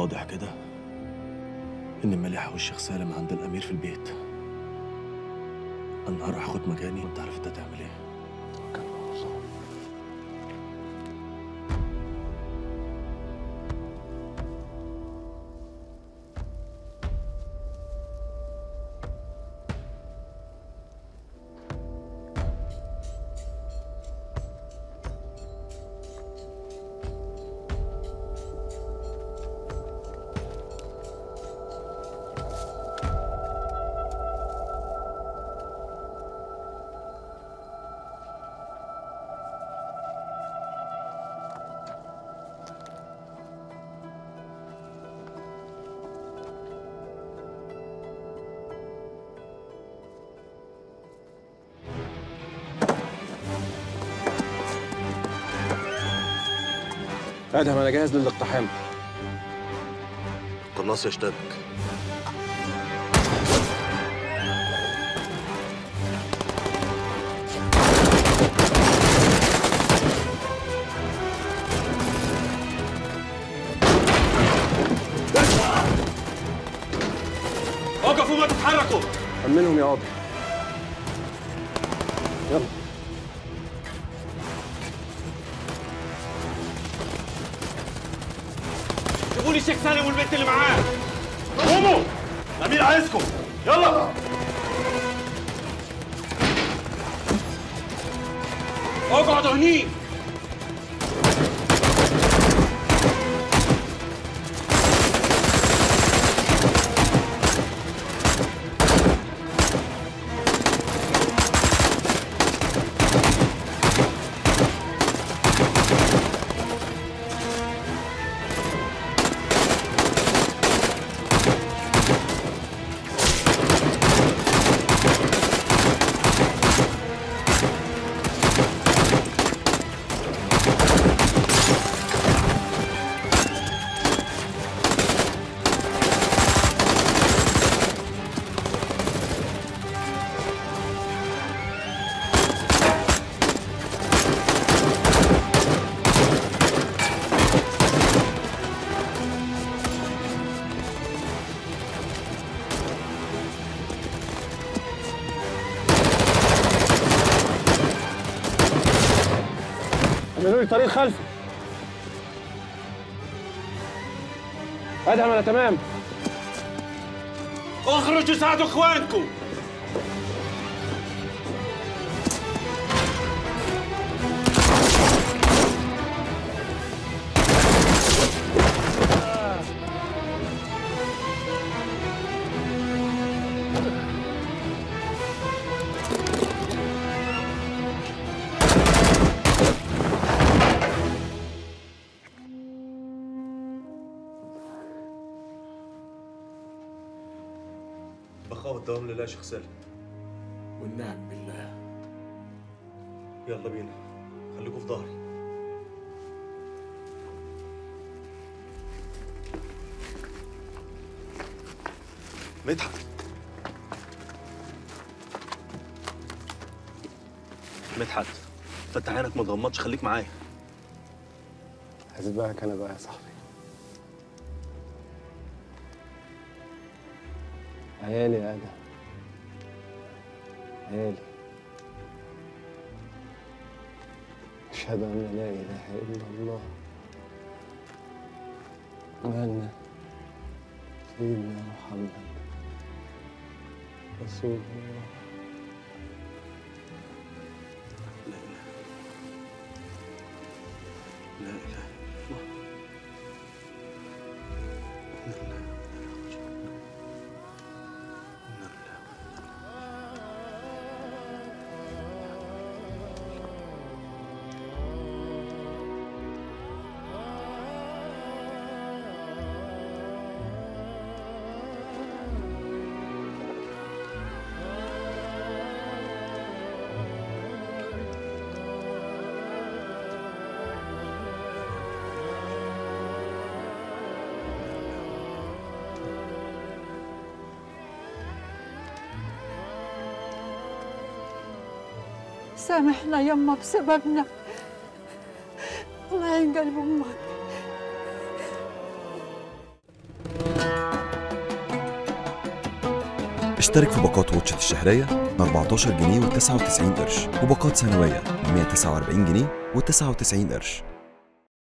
واضح كده ان مليحه والشيخ سالم عند الامير في البيت انا هروح اخد مكاني وانت عارف انت هتعمل ايه ادهم انا جاهز للاقتحام قناص يشتبك وقفوا ما تتحركوا امنهم يا قاضي يلا جيبوا لي الشيخ سالم والبنت اللي معاه قوموا الامير عايزكم يلا اقعدوا هني اعملوا لي طريق خلفي ادهم انا تمام اخرجوا ساعدوا اخوانكم بقاء والدوام لله يا شيخ سالم والنعم بالله يلا بينا خليكوا في ظهري مدحت مدحت فتح عينك ما تغمضش خليك معايا هسبقك انا بقى يا صاحبي عيالي يا ادهم عيالي اشهد ان لا اله الا الله وان سيدنا محمد رسول الله لا اله لا اله الا الله إنا لله وإنا إليه راجعون. إنا لله وإنا سامحنا يما بسببنا الله يعين قلب امك اشترك في باقات واتشت الشهرية ب 14 جنيه و99 قرش وباقات سنوية ب 149 جنيه و99 قرش